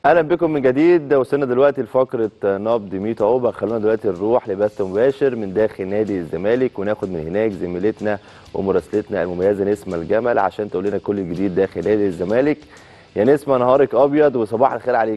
اهلا بكم من جديد وصلنا دلوقتي لفقره نبض 100 عقبه خلونا دلوقتي نروح لبث مباشر من داخل نادي الزمالك وناخد من هناك زميلتنا ومراسلتنا المميزه نسمه الجمل عشان تقول لنا كل الجديد داخل نادي الزمالك يا نسمه نهارك ابيض وصباح الخير عليك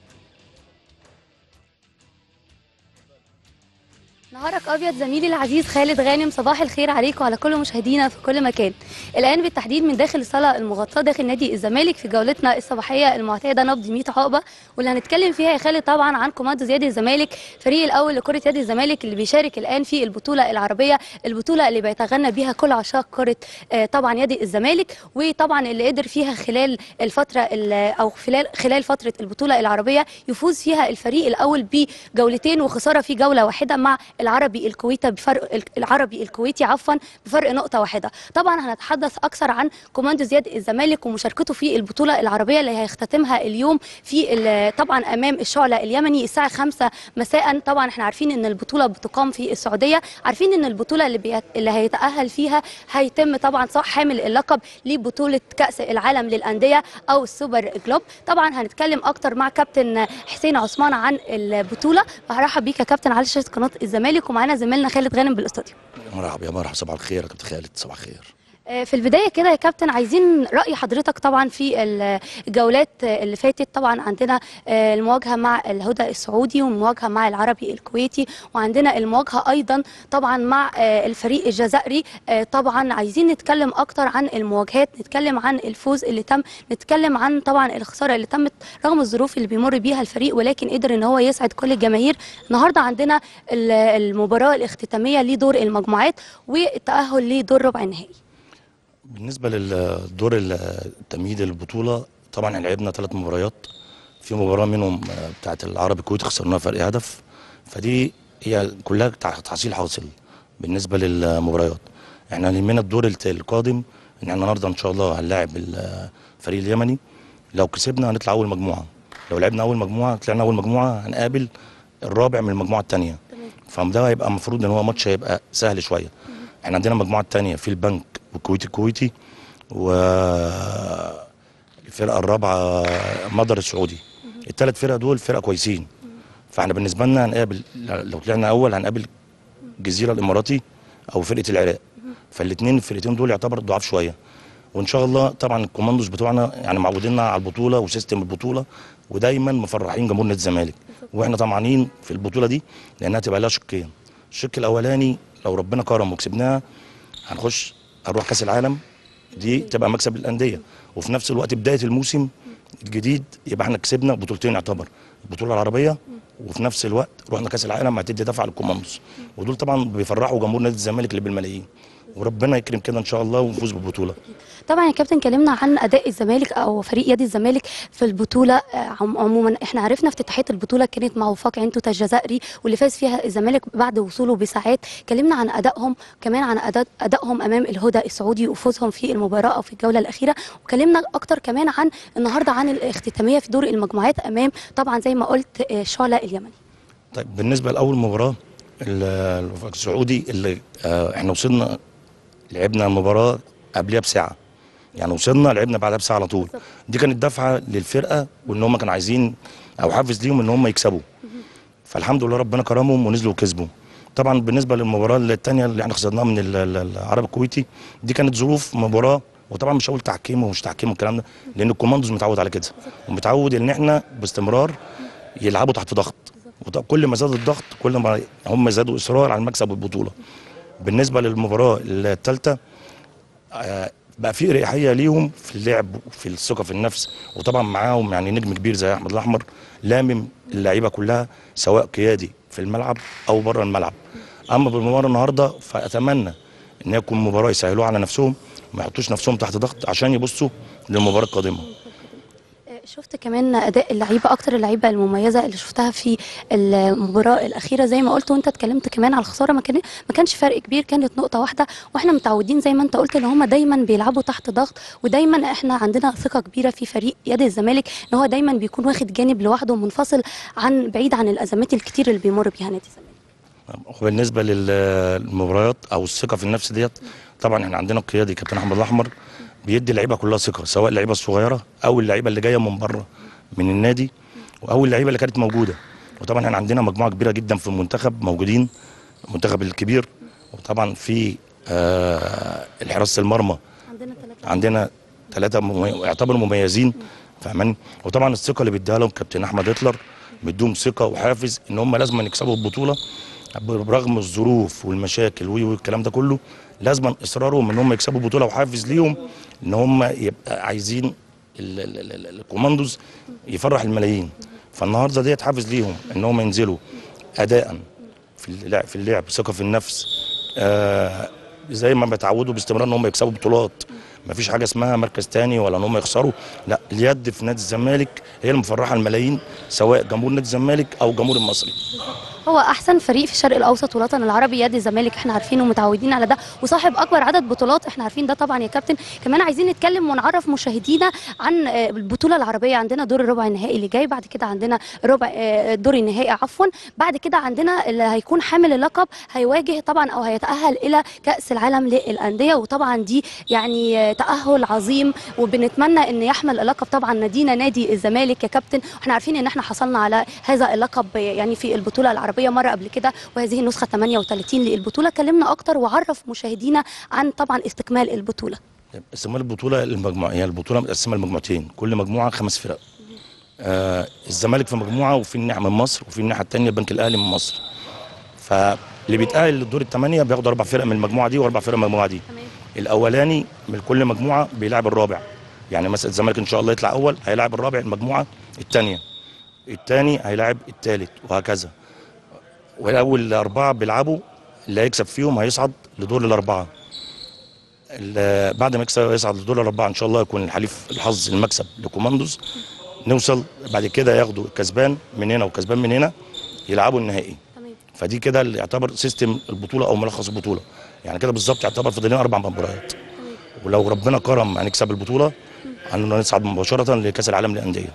نهارك ابيض زميلي العزيز خالد غانم صباح الخير عليك وعلى كل مشاهدينا في كل مكان الان بالتحديد من داخل الصاله المغطاه داخل نادي الزمالك في جولتنا الصباحيه المعتاده نبض 100 عقبه واللي هنتكلم فيها يا خالد طبعا عن كوماندو يد الزمالك فريق الاول لكره يد الزمالك اللي بيشارك الان في البطوله العربيه البطوله اللي بيتغنى بيها كل عشاق كره آه، طبعا يد الزمالك وطبعا اللي قدر فيها خلال الفتره ال- او خلال خلال فتره البطوله العربيه يفوز فيها الفريق الاول بجولتين وخساره في جوله واحده مع العربي الكويتي بفرق العربي الكويتي عفوا بفرق نقطه واحده طبعا هنتحدث اكثر عن كوماندو زياد الزمالك ومشاركته في البطوله العربيه اللي هيختتمها اليوم في ال- طبعا امام الشعله اليمني الساعه 5 مساء طبعا احنا عارفين ان البطوله بتقام في السعوديه عارفين ان البطوله اللي بيت... اللي هيتاهل فيها هيتم طبعا صح حامل اللقب لبطوله كاس العالم للانديه او السوبر جلوب طبعا هنتكلم اكتر مع كابتن حسين عثمان عن البطوله وهرحب بيك يا كابتن على شاشه قناه الزمالك ومعانا زميلنا خالد غانم بالاستوديو مرحبا يا مرحبا صباح الخير يا كابتن خالد صباح الخير آه، في البدايه كده يا كابتن عايزين راي حضرتك طبعا في الجولات اللي فاتت طبعا عندنا آه، المواجهه مع الهدى السعودي والمواجهه مع العربي الكويتي وعندنا المواجهه ايضا طبعا مع آه، الفريق الجزائري آه، طبعا عايزين نتكلم اكتر عن المواجهات نتكلم عن الفوز اللي تم نتكلم عن طبعا الخساره اللي تمت رغم الظروف اللي بيمر بيها الفريق ولكن قدر ان هو يسعد كل الجماهير النهارده عندنا ال- المباراه الاختتاميه لدور المجموعات والتاهل لدور ربع النهائي بالنسبه للدور التمهيدي للبطوله طبعا احنا لعبنا ثلاث مباريات في مباراه منهم آه، بتاعت العربي الكويتي خسرناها فرق هدف فدي هي كلها تع- تحصيل حاصل بالنسبه للمباريات احنا يهمنا الدور الت- القادم ان احنا النهارده ان شاء الله هنلاعب الفريق اليمني لو كسبنا هنطلع اول مجموعه لو لعبنا اول مجموعه طلعنا اول مجموعه هنقابل الرابع من المجموعه الثانيه فده هيبقى المفروض ان هو ماتش هيبقى سهل شويه احنا عندنا المجموعه الثانيه في البنك والكويتي الكويتي والفرقه الرابعه مدر السعودي الثلاث فرق دول فرقه كويسين فاحنا بالنسبه لنا هنقابل لو طلعنا اول هنقابل الجزيره الاماراتي او فرقه العراق فالاثنين الفرقتين دول يعتبر ضعاف شويه وان شاء الله طبعا الكوماندوز بتوعنا يعني معوديننا على البطوله وسيستم البطوله ودايما مفرحين جمهور نادي الزمالك واحنا طمعانين في البطوله دي لانها تبقى لها شقين الشق الاولاني لو ربنا كرم وكسبناها هنخش هنروح كاس العالم دي تبقى مكسب للانديه وفي نفس الوقت بدايه الموسم الجديد يبقى احنا كسبنا بطولتين يعتبر البطوله العربيه وفي نفس الوقت رحنا كاس العالم هتدي دفعه للكوماندوز ودول طبعا بيفرحوا جمهور نادي الزمالك اللي بالملايين وربنا يكرم كده ان شاء الله ونفوز بالبطوله طبعا يا كابتن كلمنا عن اداء الزمالك او فريق يد الزمالك في البطوله آه، عم- عموما احنا عرفنا افتتاحيه البطوله كانت مع وفاق عين توتا الجزائري واللي فاز فيها الزمالك بعد وصوله بساعات كلمنا عن ادائهم كمان عن أداء ادائهم امام الهدى السعودي وفوزهم في المباراه او في الجوله الاخيره وكلمنا اكتر كمان عن النهارده عن الاختتاميه في دور المجموعات امام طبعا زي ما قلت آه، شعله اليمني طيب بالنسبه لاول مباراه ال- الوفاق السعودي اللي آه احنا وصلنا لعبنا المباراه قبلها بساعه يعني وصلنا لعبنا بعدها بساعه على طول دي كانت دفعه للفرقه وان هم كانوا عايزين او حافز ليهم ان هم يكسبوا فالحمد لله ربنا كرمهم ونزلوا وكسبوا طبعا بالنسبه للمباراه الثانيه اللي احنا خسرناها من ال- ال- العرب الكويتي دي كانت ظروف مباراه وطبعا مش هقول تحكيم ومش تحكيم والكلام ده لان الكوماندوز متعود على كده ومتعود ان احنا باستمرار يلعبوا تحت ضغط وط- كل ما زاد الضغط كل ما هم زادوا اصرار على المكسب والبطوله بالنسبه للمباراه الثالثه آه، بقى في اريحيه ليهم في اللعب وفي الثقه في النفس وطبعا معاهم يعني نجم كبير زي احمد الاحمر لامم اللعيبه كلها سواء قيادي في الملعب او بره الملعب اما بالمباراه النهارده فاتمنى ان هي تكون مباراه يسهلوها على نفسهم ما يحطوش نفسهم تحت ضغط عشان يبصوا للمباراه القادمه شفت كمان اداء اللعيبه اكتر اللعيبه المميزه اللي شفتها في المباراه الاخيره زي ما قلت وانت اتكلمت كمان على الخساره ما كان ما كانش فرق كبير كانت نقطه واحده واحنا متعودين زي ما انت قلت ان هم دايما بيلعبوا تحت ضغط ودايما احنا عندنا ثقه كبيره في فريق يد الزمالك ان هو دايما بيكون واخد جانب لوحده منفصل عن بعيد عن الازمات الكتير اللي بيمر بيها نادي الزمالك وبالنسبه للمباريات او الثقه في النفس ديت طبعا احنا عندنا القيادي كابتن احمد الاحمر بيدي اللعيبه كلها ثقه سواء اللعيبه الصغيره او اللعيبه اللي جايه من بره من النادي او اللعيبه اللي كانت موجوده وطبعا احنا عندنا مجموعه كبيره جدا في المنتخب موجودين المنتخب الكبير وطبعا في آه الحراسه المرمى عندنا ثلاثة عندنا ثلاثه ممي... يعتبروا مميزين فاهماني وطبعا الثقه اللي بيديها لهم كابتن احمد هتلر بيدوهم ثقه وحافز ان هم لازم يكسبوا البطوله برغم الظروف والمشاكل وي- والكلام ده كله لازم اصرارهم ان هم يكسبوا البطوله وحافز ليهم ان هم يبقى عايزين ال- ال- ال- ال- الكوماندوز يفرح الملايين فالنهارده ديت حافز ليهم ان هم ينزلوا اداء في اللعب في اللعب ثقه في النفس آه زي ما بيتعودوا باستمرار ان هم يكسبوا بطولات ما فيش حاجه اسمها مركز تاني ولا ان هم يخسروا لا اليد في نادي الزمالك هي اللي مفرحه الملايين سواء جمهور نادي الزمالك او الجمهور المصري هو احسن فريق في الشرق الاوسط والوطن العربي يد الزمالك احنا عارفين ومتعودين على ده وصاحب اكبر عدد بطولات احنا عارفين ده طبعا يا كابتن كمان عايزين نتكلم ونعرف مشاهدينا عن آه، البطوله العربيه عندنا دور الربع النهائي اللي جاي بعد كده عندنا ربع آه، الدور النهائي عفوا بعد كده عندنا اللي هيكون حامل اللقب هيواجه طبعا او هيتاهل الى كاس العالم للانديه وطبعا دي يعني آه، تاهل عظيم وبنتمنى ان يحمل اللقب طبعا نادينا نادي الزمالك يا كابتن واحنا عارفين ان احنا حصلنا على هذا اللقب يعني في البطوله العربيه مره قبل كده وهذه النسخه 38 للبطوله كلمنا اكتر وعرف مشاهدينا عن طبعا استكمال البطوله استكمال البطوله المجموعه هي البطوله متقسمه لمجموعتين كل مجموعه خمس فرق آه الزمالك في مجموعه وفي الناحيه من مصر وفي الناحيه الثانيه البنك الاهلي من مصر فاللي بيتاهل للدور الثمانيه بياخد اربع فرق من المجموعه دي واربع فرق من المجموعه دي تمام الاولاني من كل مجموعه بيلعب الرابع يعني مثلا الزمالك ان شاء الله يطلع اول هيلاعب الرابع المجموعه الثانيه الثاني هيلاعب الثالث وهكذا والاول اربعه بيلعبوا اللي هيكسب فيهم هيصعد لدور الاربعه ال- بعد ما يكسب يصعد لدور الاربعه ان شاء الله يكون الحليف الحظ المكسب لكوماندوز نوصل بعد كده ياخدوا الكسبان من هنا وكسبان من هنا يلعبوا النهائي تمام فدي كده اللي يعتبر سيستم البطوله او ملخص البطوله يعني كده بالظبط يعتبر فاضل لنا اربع مباريات ولو ربنا كرم هنكسب البطوله هنصعد مباشره لكاس العالم للانديه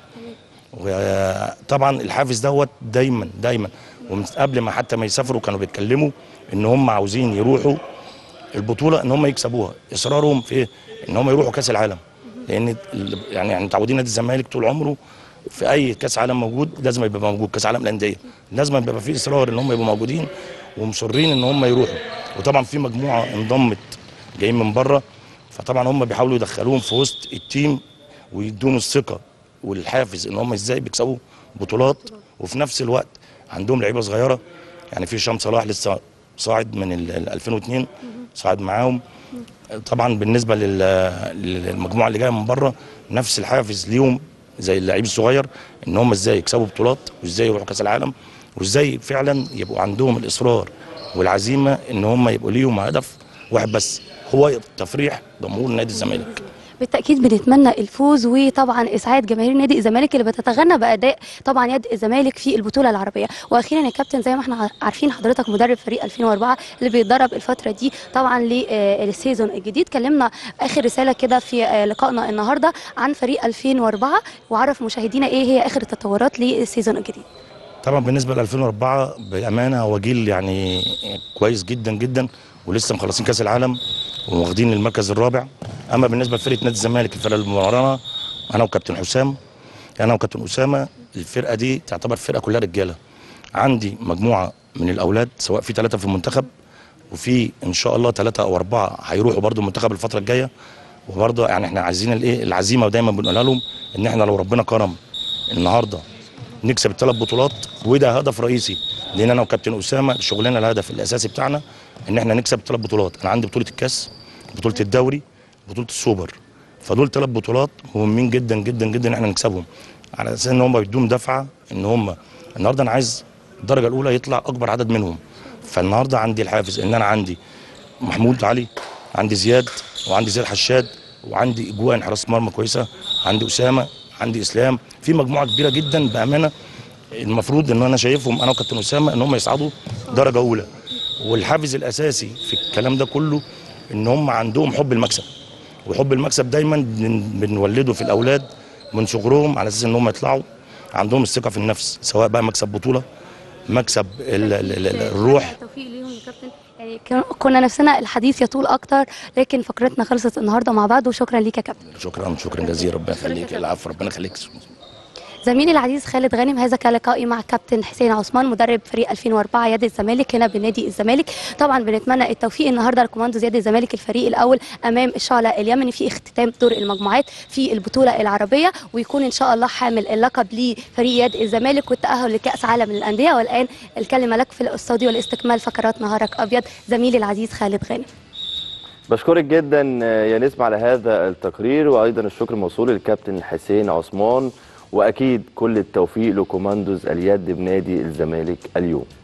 وطبعا الحافز دوت دايما دايما ومن قبل ما حتى ما يسافروا كانوا بيتكلموا ان هم عاوزين يروحوا البطوله ان هم يكسبوها اصرارهم في إيه؟ ان هم يروحوا كاس العالم لان ال- يعني يعني متعودين نادي الزمالك طول عمره في اي كاس عالم موجود لازم يبقى موجود كاس عالم الانديه لازم يبقى في اصرار ان هم يبقوا موجودين ومصرين ان هم يروحوا وطبعا في مجموعه انضمت جايين من بره فطبعا هم بيحاولوا يدخلوهم في وسط التيم ويدون الثقه والحافز ان هم ازاي بيكسبوا بطولات وفي نفس الوقت عندهم لعيبه صغيره يعني في هشام صلاح لسه صاعد من ال ال 2002 صاعد معاهم طبعا بالنسبه لل- للمجموعه اللي جايه من بره نفس الحافز ليهم زي اللعيب الصغير ان هم ازاي يكسبوا بطولات وازاي يروحوا كاس العالم وازاي فعلا يبقوا عندهم الاصرار والعزيمه ان هم يبقوا ليهم هدف واحد بس هو تفريح جمهور نادي الزمالك بالتاكيد بنتمنى الفوز وطبعا اسعاد جماهير نادي الزمالك اللي بتتغنى باداء طبعا يد الزمالك في البطوله العربيه واخيرا يا كابتن زي ما احنا عارفين حضرتك مدرب فريق 2004 اللي بيتدرب الفتره دي طبعا للسيزون الجديد كلمنا اخر رساله كده في آه، لقائنا النهارده عن فريق 2004 وعرف مشاهدينا ايه هي اخر التطورات للسيزون الجديد طبعا بالنسبه ل 2004 بامانه هو جيل يعني كويس جدا جدا ولسه مخلصين كاس العالم وواخدين المركز الرابع اما بالنسبه لفرقه نادي الزمالك الفرقه الممرنه انا وكابتن حسام انا وكابتن اسامه الفرقه دي تعتبر فرقه كلها رجاله عندي مجموعه من الاولاد سواء في ثلاثه في المنتخب وفي ان شاء الله ثلاثه او اربعه هيروحوا برضو المنتخب الفتره الجايه وبرضه يعني احنا عايزين الايه العزيمه ودايما بنقولها لهم ان احنا لو ربنا كرم النهارده نكسب الثلاث بطولات وده هدف رئيسي لان انا وكابتن اسامه شغلنا الهدف الاساسي بتاعنا ان احنا نكسب الثلاث بطولات انا عندي بطوله الكاس بطوله الدوري بطوله السوبر فدول ثلاث بطولات مهمين جدا جدا جدا ان احنا نكسبهم على اساس ان هم بيدوم دفعه ان هم النهارده انا عايز الدرجه الاولى يطلع اكبر عدد منهم فالنهارده عندي الحافز ان انا عندي محمود علي عندي زياد وعندي زياد حشاد وعندي اجواء حراس مرمى كويسه عندي اسامه عندي اسلام في مجموعه كبيره جدا بامانه المفروض ان انا شايفهم انا وكابتن اسامه ان هم يصعدوا درجه اولى والحافز الاساسي في الكلام ده كله ان هم عندهم حب المكسب وحب المكسب دايما بن- بنولده في الاولاد من صغرهم على اساس ان هم يطلعوا عندهم الثقه في النفس سواء بقى مكسب بطوله مكسب ال- ال- ال- الروح التوفيق ليهم يا كابتن يعني كان- كنا نفسنا الحديث يطول اكتر لكن فقرتنا خلصت النهارده مع بعض وشكرا ليك يا كابتن شكرا شكرا جزيلا ربنا يخليك العفو ربنا يخليك زميلي العزيز خالد غانم هذا كان لقائي مع كابتن حسين عثمان مدرب فريق 2004 يد الزمالك هنا بنادي الزمالك طبعا بنتمنى التوفيق النهارده لكوماندوز يد الزمالك الفريق الاول امام الشعلة اليمني في اختتام دور المجموعات في البطوله العربيه ويكون ان شاء الله حامل اللقب لفريق يد الزمالك والتاهل لكاس عالم للانديه والان الكلمه لك في الاستوديو لاستكمال فقرات نهارك ابيض زميلي العزيز خالد غانم بشكرك جدا يا نسمة على هذا التقرير وايضا الشكر موصول للكابتن حسين عثمان واكيد كل التوفيق لكوماندوز اليد بنادي الزمالك اليوم